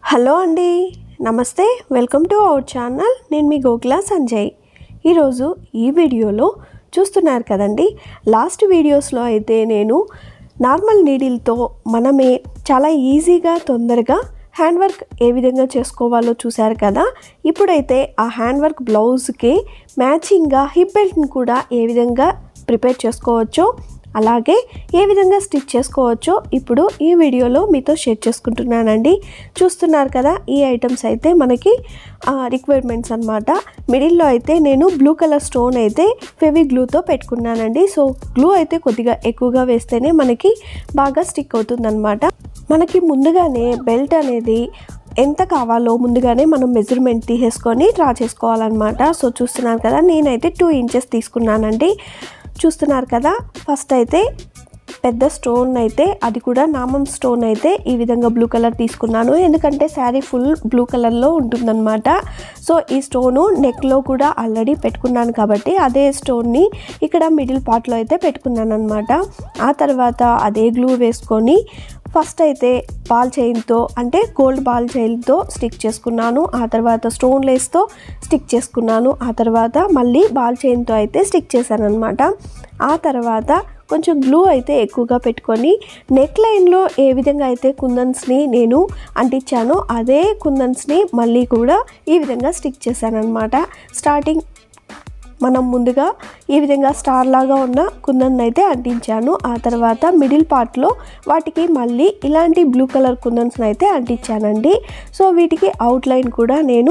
hello అండి నమస్తే welcome to our channel నేను మీ గోకుల సంజయ్ ఈరోజు ఈ వీడియోలో చూస్తున్నారు కదండి లాస్ట్ వీడియోస్లో అయితే నేను నార్మల్ నీడిల్తో మనమే చాలా ఈజీగా తొందరగా హ్యాండ్ వర్క్ ఏ విధంగా చేసుకోవాలో చూశారు కదా ఇప్పుడైతే ఆ హ్యాండ్ వర్క్ బ్లౌజ్కి మ్యాచింగ్గా హిప్ బెల్ట్ని కూడా ఏ విధంగా ప్రిపేర్ చేసుకోవచ్చో అలాగే ఏ విధంగా స్టిచ్ చేసుకోవచ్చో ఇప్పుడు ఈ వీడియోలో మీతో షేర్ చేసుకుంటున్నానండి చూస్తున్నారు కదా ఈ ఐటమ్స్ అయితే మనకి రిక్వైర్మెంట్స్ అనమాట మిడిల్లో అయితే నేను బ్లూ కలర్ స్టోన్ అయితే ఫెవి గ్లూతో పెట్టుకున్నానండి సో గ్లూ అయితే కొద్దిగా ఎక్కువగా వేస్తేనే మనకి బాగా స్టిక్ అవుతుందన్నమాట మనకి ముందుగానే బెల్ట్ అనేది ఎంత కావాలో ముందుగానే మనం మెజర్మెంట్ తీసేసుకొని డ్రా చేసుకోవాలన్నమాట సో చూస్తున్నారు కదా నేనైతే టూ ఇంచెస్ తీసుకున్నానండి చూస్తున్నారు కదా ఫస్ట్ అయితే పెద్ద స్టోన్ అయితే అది కూడా నామం స్టోన్ అయితే ఈ విధంగా బ్లూ కలర్ తీసుకున్నాను ఎందుకంటే శారీ ఫుల్ బ్లూ కలర్లో ఉంటుందన్నమాట సో ఈ స్టోను నెక్లో కూడా ఆల్రెడీ పెట్టుకున్నాను కాబట్టి అదే స్టోన్ని ఇక్కడ మిడిల్ పార్ట్లో అయితే పెట్టుకున్నాను అనమాట ఆ తర్వాత అదే గ్లూ వేసుకొని ఫస్ట్ అయితే బాల్ చైన్తో అంటే గోల్డ్ బాల్ చైన్తో స్టిక్ చేసుకున్నాను ఆ తర్వాత స్టోన్ లేస్తో స్టిక్ చేసుకున్నాను ఆ తర్వాత మళ్ళీ బాల్ చైన్తో అయితే స్టిక్ చేశాను అనమాట ఆ తర్వాత కొంచెం గ్లూ అయితే ఎక్కువగా పెట్టుకొని నెక్ లైన్లో ఏ విధంగా అయితే కుందన్స్ని నేను అంటించానో అదే కుందన్స్ని మళ్ళీ కూడా ఈ విధంగా స్టిక్ చేశాను అనమాట స్టార్టింగ్ మనం ముందుగా ఈ విధంగా స్టార్ లాగా ఉన్న కుందన్ అయితే అంటించాను ఆ తర్వాత మిడిల్ పార్ట్లో వాటికి మళ్ళీ ఇలాంటి బ్లూ కలర్ కుందన్స్ని అయితే అంటించానండి సో వీటికి అవుట్లైన్ కూడా నేను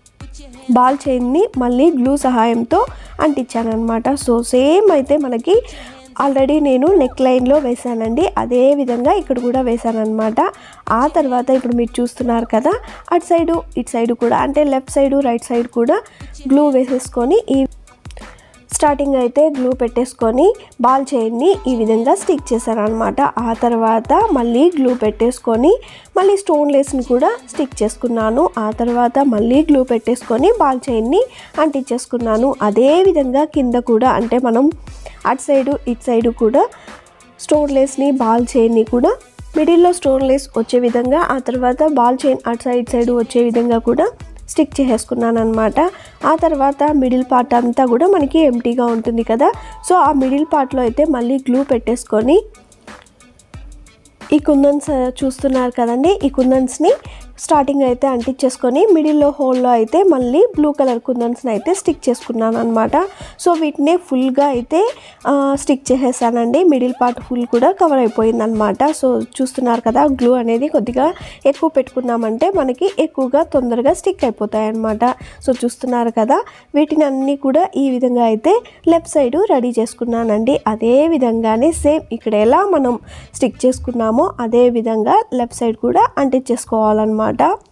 బాల్ చైన్ని మళ్ళీ గ్లూ సహాయంతో అంటించాను అనమాట సో సేమ్ అయితే మనకి ఆల్రెడీ నేను నెక్ లైన్లో వేసానండి అదే విధంగా ఇక్కడ కూడా వేసాను అనమాట ఆ తర్వాత ఇప్పుడు మీరు చూస్తున్నారు కదా అటు సైడు ఇటు సైడు కూడా అంటే లెఫ్ట్ సైడు రైట్ సైడ్ కూడా గ్లూ వేసేసుకొని ఈ స్టార్టింగ్ అయితే గ్లూ పెట్టేసుకొని బాల్ చైన్ని ఈ విధంగా స్టిక్ చేశాను అనమాట ఆ తర్వాత మళ్ళీ గ్లూ పెట్టేసుకొని మళ్ళీ స్టోన్ లేస్ని కూడా స్టిక్ చేసుకున్నాను ఆ తర్వాత మళ్ళీ గ్లూ పెట్టేసుకొని బాల్ చైన్ని అంటించేసుకున్నాను అదే విధంగా కింద కూడా అంటే మనం అటు సైడు ఇటు సైడు కూడా స్టోన్ లేస్ని బాల్ చైన్ని కూడా మిడిల్లో స్టోన్ లేస్ వచ్చే విధంగా ఆ తర్వాత బాల్ చైన్ అటు సైడ్ సైడ్ వచ్చే విధంగా కూడా స్టిక్ చేసేసుకున్నాను అనమాట ఆ తర్వాత మిడిల్ పార్ట్ అంతా కూడా మనకి ఎంటీగా ఉంటుంది కదా సో ఆ మిడిల్ పార్ట్లో అయితే మళ్ళీ గ్లూ పెట్టేసుకొని ఈ కుందన్స్ చూస్తున్నారు కదండి ఈ కుందన్స్ని స్టార్టింగ్ అయితే అంటించేసుకొని మిడిల్లో హోల్లో అయితే మళ్ళీ బ్లూ కలర్ కుందన్స్ని అయితే స్టిక్ చేసుకున్నాను అనమాట సో వీటిని ఫుల్గా అయితే స్టిక్ చేసేసానండి మిడిల్ పార్ట్ ఫుల్ కూడా కవర్ అయిపోయింది అనమాట సో చూస్తున్నారు కదా గ్లూ అనేది కొద్దిగా ఎక్కువ పెట్టుకున్నామంటే మనకి ఎక్కువగా తొందరగా స్టిక్ అయిపోతాయి అనమాట సో చూస్తున్నారు కదా వీటిని అన్నీ కూడా ఈ విధంగా అయితే లెఫ్ట్ సైడ్ రెడీ చేసుకున్నానండి అదే విధంగానే సేమ్ ఇక్కడ ఎలా మనం స్టిక్ చేసుకున్నామో అదే విధంగా లెఫ్ట్ సైడ్ కూడా అంటించేసుకోవాలన్నమాట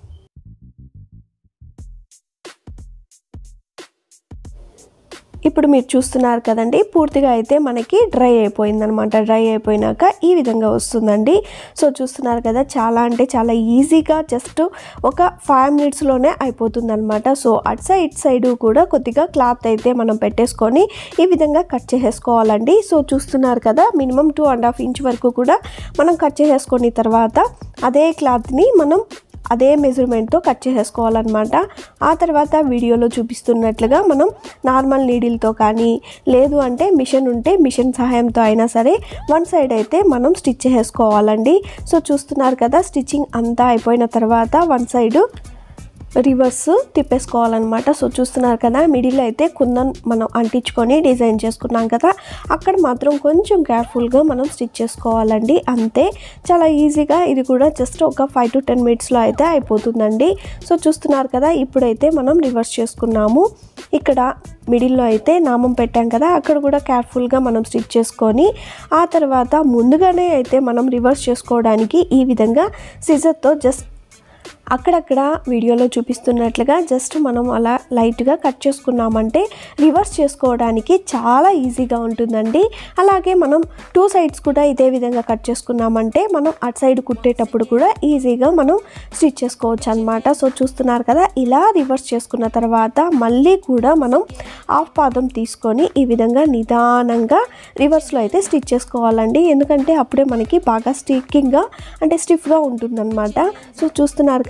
ఇప్పుడు మీరు చూస్తున్నారు కదండి పూర్తిగా అయితే మనకి డ్రై అయిపోయిందనమాట డ్రై అయిపోయినాక ఈ విధంగా వస్తుందండి సో చూస్తున్నారు కదా చాలా అంటే చాలా ఈజీగా జస్ట్ ఒక ఫైవ్ మినిట్స్లోనే అయిపోతుంది అనమాట సో అటు సైడ్ ఇటు సైడ్ కూడా కొద్దిగా క్లాత్ అయితే మనం పెట్టేసుకొని ఈ విధంగా కట్ చేసేసుకోవాలండి సో చూస్తున్నారు కదా minimum two and half inch వరకు కూడా మనం కట్ చేసేసుకొని తర్వాత అదే క్లాత్ని మనం అదే మెజర్మెంట్తో కట్ చేసేసుకోవాలన్నమాట ఆ తర్వాత వీడియోలో చూపిస్తున్నట్లుగా మనం నార్మల్ నీడిల్తో కానీ లేదు అంటే మిషన్ ఉంటే మిషన్ సహాయంతో అయినా సరే వన్ సైడ్ అయితే మనం స్టిచ్ చేసుకోవాలండి సో చూస్తున్నారు కదా స్టిచ్చింగ్ అంతా అయిపోయిన తర్వాత వన్ సైడు రివర్స్ తిప్పేసుకోవాలన్నమాట సో చూస్తున్నారు కదా మిడిల్ అయితే కుందన్ మనం అంటించుకొని డిజైన్ చేసుకున్నాం కదా అక్కడ మాత్రం కొంచెం కేర్ఫుల్గా మనం స్టిచ్ చేసుకోవాలండి అంతే చాలా ఈజీగా ఇది కూడా జస్ట్ ఒక ఫైవ్ టు టెన్ మినిట్స్లో అయితే అయిపోతుందండి సో చూస్తున్నారు కదా ఇప్పుడైతే మనం రివర్స్ చేసుకున్నాము ఇక్కడ మిడిల్లో అయితే నామం పెట్టాం కదా అక్కడ కూడా కేర్ఫుల్గా మనం స్టిచ్ చేసుకొని ఆ తర్వాత ముందుగానే అయితే మనం రివర్స్ చేసుకోవడానికి ఈ విధంగా సిజర్తో జస్ట్ అక్కడక్కడ వీడియోలో చూపిస్తున్నట్లుగా జస్ట్ మనం అలా లైట్గా కట్ చేసుకున్నామంటే రివర్స్ చేసుకోవడానికి చాలా ఈజీగా ఉంటుందండి అలాగే మనం టూ సైడ్స్ కూడా ఇదే విధంగా కట్ చేసుకున్నామంటే మనం అటు సైడ్ కుట్టేటప్పుడు కూడా ఈజీగా మనం స్టిచ్ చేసుకోవచ్చు అనమాట సో చూస్తున్నారు కదా ఇలా రివర్స్ చేసుకున్న తర్వాత మళ్ళీ కూడా మనం హాఫ్ పాదం తీసుకొని ఈ విధంగా నిదానంగా రివర్స్లో అయితే స్టిచ్ చేసుకోవాలండి ఎందుకంటే అప్పుడే మనకి బాగా స్టిక్కింగ్గా అంటే స్టిఫ్గా ఉంటుందన్నమాట సో చూస్తున్నారు కదా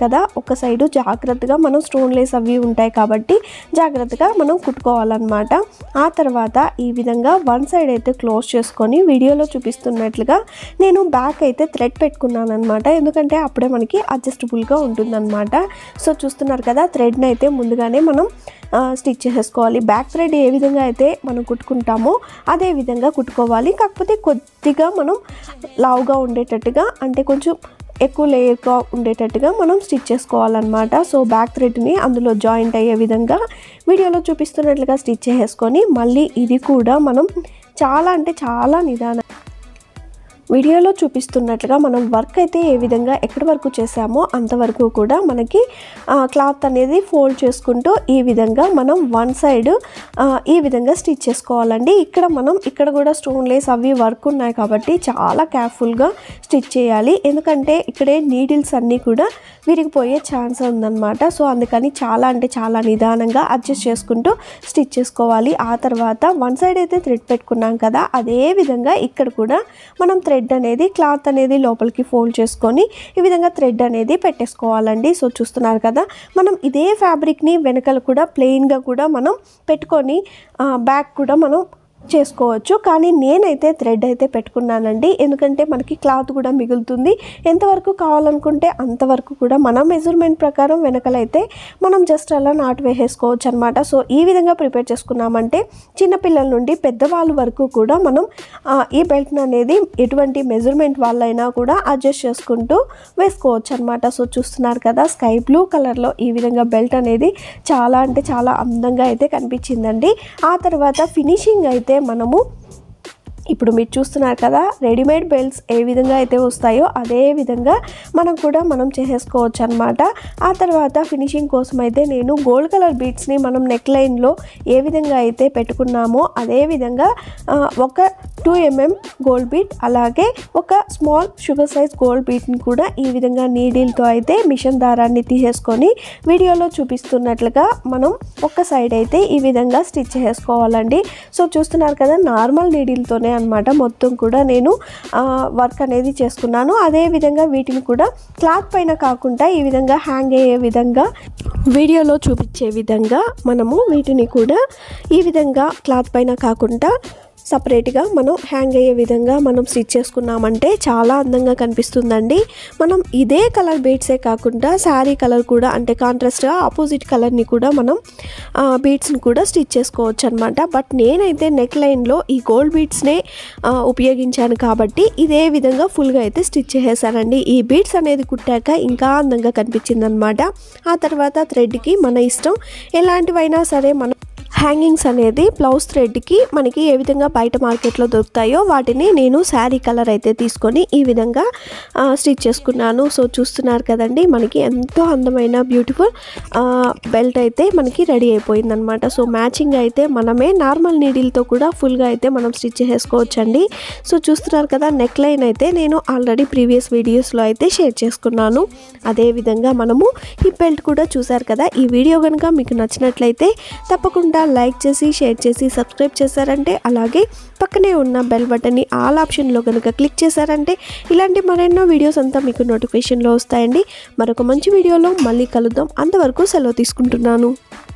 కదా ఒక సైడు జాగ్రత్తగా మనం స్టోన్ లేస్ అవి ఉంటాయి కాబట్టి జాగ్రత్తగా మనం కుట్టుకోవాలన్నమాట ఆ తర్వాత ఈ విధంగా వన్ సైడ్ అయితే క్లోజ్ చేసుకొని వీడియోలో చూపిస్తున్నట్లుగా నేను బ్యాక్ అయితే థ్రెడ్ పెట్టుకున్నాను అనమాట ఎందుకంటే అప్పుడే మనకి అడ్జస్టబుల్గా ఉంటుందన్నమాట సో చూస్తున్నారు కదా థ్రెడ్ని అయితే ముందుగానే మనం స్టిచ్ చేసేసుకోవాలి బ్యాక్ థ్రెడ్ ఏ విధంగా అయితే మనం కుట్టుకుంటామో అదే విధంగా కుట్టుకోవాలి కాకపోతే కొద్దిగా మనం లావుగా ఉండేటట్టుగా అంటే కొంచెం ఎక్కువ లేయర్గా ఉండేటట్టుగా మనం స్టిచ్ చేసుకోవాలన్నమాట సో బ్యాక్ థ్రెడ్ని అందులో జాయింట్ అయ్యే విధంగా వీడియోలో చూపిస్తున్నట్లుగా స్టిచ్ చేసుకొని మళ్ళీ ఇది కూడా మనం చాలా అంటే చాలా నిదానం వీడియోలో చూపిస్తున్నట్లుగా మనం వర్క్ అయితే ఏ విధంగా ఎక్కడి వరకు చేసామో అంతవరకు కూడా మనకి క్లాత్ అనేది ఫోల్డ్ చేసుకుంటూ ఈ విధంగా మనం వన్ సైడ్ ఈ విధంగా స్టిచ్ చేసుకోవాలండి ఇక్కడ మనం ఇక్కడ కూడా స్టోన్ లేస్ అవి వర్క్ ఉన్నాయి కాబట్టి చాలా కేర్ఫుల్గా స్టిచ్ చేయాలి ఎందుకంటే ఇక్కడే నీడిల్స్ అన్నీ కూడా విరిగిపోయే ఛాన్స్ ఉందన్నమాట సో అందుకని చాలా అంటే చాలా నిదానంగా అడ్జస్ట్ చేసుకుంటూ స్టిచ్ చేసుకోవాలి ఆ తర్వాత వన్ సైడ్ అయితే థ్రెడ్ పెట్టుకున్నాం కదా అదే విధంగా ఇక్కడ కూడా మనం థ్రెడ్ అనేది క్లాత్ అనేది లోపలికి ఫోల్డ్ చేసుకొని ఈ విధంగా థ్రెడ్ అనేది పెట్టేసుకోవాలండి సో చూస్తున్నారు కదా మనం ఇదే ఫ్యాబ్రిక్ని వెనకాల కూడా ప్లెయిన్గా కూడా మనం పెట్టుకొని బ్యాక్ కూడా మనం చేసుకోవచ్చు కానీ నేనైతే థ్రెడ్ అయితే పెట్టుకున్నానండి ఎందుకంటే మనకి క్లాత్ కూడా మిగులుతుంది ఎంతవరకు కావాలనుకుంటే అంతవరకు కూడా మన మెజర్మెంట్ ప్రకారం వెనకలైతే మనం జస్ట్ అలా నాటు వేసేసుకోవచ్చు అనమాట సో ఈ విధంగా ప్రిపేర్ చేసుకున్నామంటే చిన్నపిల్లల నుండి పెద్దవాళ్ళ వరకు కూడా మనం ఆ, ఈ బెల్ట్ అనేది ఎటువంటి మెజర్మెంట్ వాళ్ళైనా కూడా అడ్జస్ట్ చేసుకుంటూ వేసుకోవచ్చు అనమాట సో చూస్తున్నారు కదా స్కై బ్లూ కలర్లో ఈ విధంగా బెల్ట్ అనేది చాలా అంటే చాలా అందంగా అయితే కనిపించిందండి ఆ తర్వాత ఫినిషింగ్ అయితే మనము ఇప్పుడు మీరు చూస్తున్నారు కదా రెడీమేడ్ బెల్ట్స్ ఏ విధంగా అయితే వస్తాయో అదే విధంగా మనం కూడా మనం చేసేసుకోవచ్చు అనమాట ఆ తర్వాత ఫినిషింగ్ కోసం అయితే నేను గోల్డ్ కలర్ బీట్స్ని మనం నెక్ లైన్లో ఏ విధంగా అయితే పెట్టుకున్నామో అదే విధంగా ఆ, ఒక టూ ఎంఎం గోల్డ్ బీట్ అలాగే ఒక స్మాల్ షుగర్ సైజ్ గోల్డ్ బీట్ని కూడా ఈ విధంగా నీడిల్తో అయితే మిషన్ దారాన్ని తీసేసుకొని వీడియోలో చూపిస్తున్నట్లుగా మనం ఒక సైడ్ అయితే ఈ విధంగా స్టిచ్ చేసుకోవాలండి సో చూస్తున్నారు కదా నార్మల్ నీడిల్తోనే అనమాట మొత్తం కూడా నేను ఆ, వర్క్ అనేది చేసుకున్నాను అదే విధంగా వీటిని కూడా క్లాత్ పైన కాకుండా ఈ విధంగా హ్యాంగ్ అయ్యే విధంగా వీడియోలో చూపించే విధంగా మనము వీటిని కూడా ఈ విధంగా క్లాత్ పైన కాకుండా సపరేట్గా మనం హ్యాంగ్ అయ్యే విధంగా మనం స్టిచ్ చేసుకున్నామంటే చాలా అందంగా కనిపిస్తుందండి మనం ఇదే కలర్ బీడ్సే కాకుండా శారీ కలర్ కూడా అంటే కాంట్రాస్ట్గా ఆపోజిట్ కలర్ని కూడా మనం బీడ్స్ని కూడా స్టిచ్ చేసుకోవచ్చు అనమాట బట్ నేనైతే నెక్ లైన్లో ఈ గోల్డ్ బీడ్స్నే ఉపయోగించాను కాబట్టి ఇదే విధంగా ఫుల్గా అయితే స్టిచ్ చేసేసానండి ఈ బీడ్స్ అనేది కుట్టాక ఇంకా అందంగా కనిపించింది అనమాట ఆ తర్వాత థ్రెడ్కి మన ఇష్టం ఎలాంటివైనా సరే మనం హ్యాంగింగ్స్ అనేది బ్లౌజ్ థ్రెడ్కి మనకి ఏ విధంగా బయట మార్కెట్లో దొరుకుతాయో వాటిని నేను శారీ కలర్ అయితే తీసుకొని ఈ విధంగా ఆ, స్టిచ్ చేసుకున్నాను సో చూస్తున్నారు కదండి మనకి ఎంతో అందమైన బ్యూటిఫుల్ ఆ, బెల్ట్ అయితే మనకి రెడీ అయిపోయింది అనమాట సో మ్యాచింగ్ అయితే మనమే నార్మల్ నీడిల్తో కూడా ఫుల్గా అయితే మనం స్టిచ్ చేసుకోవచ్చండి సో చూస్తున్నారు కదా నెక్ లైన్ అయితే నేను ఆల్రెడీ ప్రీవియస్ వీడియోస్లో అయితే షేర్ చేసుకున్నాను అదే విధంగా మనము ఈ బెల్ట్ కూడా చూసారు కదా ఈ వీడియో కనుక మీకు నచ్చినట్లయితే తప్పకుండా లైక్ చేసి షేర్ చేసి సబ్స్క్రైబ్ చేశారంటే అలాగే పక్కనే ఉన్న బెల్ బటన్ని ఆల్ ఆప్షన్లో కనుక క్లిక్ చేశారంటే ఇలాంటి మరెన్నో వీడియోస్ అంతా మీకు నోటిఫికేషన్లో వస్తాయండి మరొక మంచి వీడియోలో మళ్ళీ కలుద్దాం అంతవరకు సెలవు తీసుకుంటున్నాను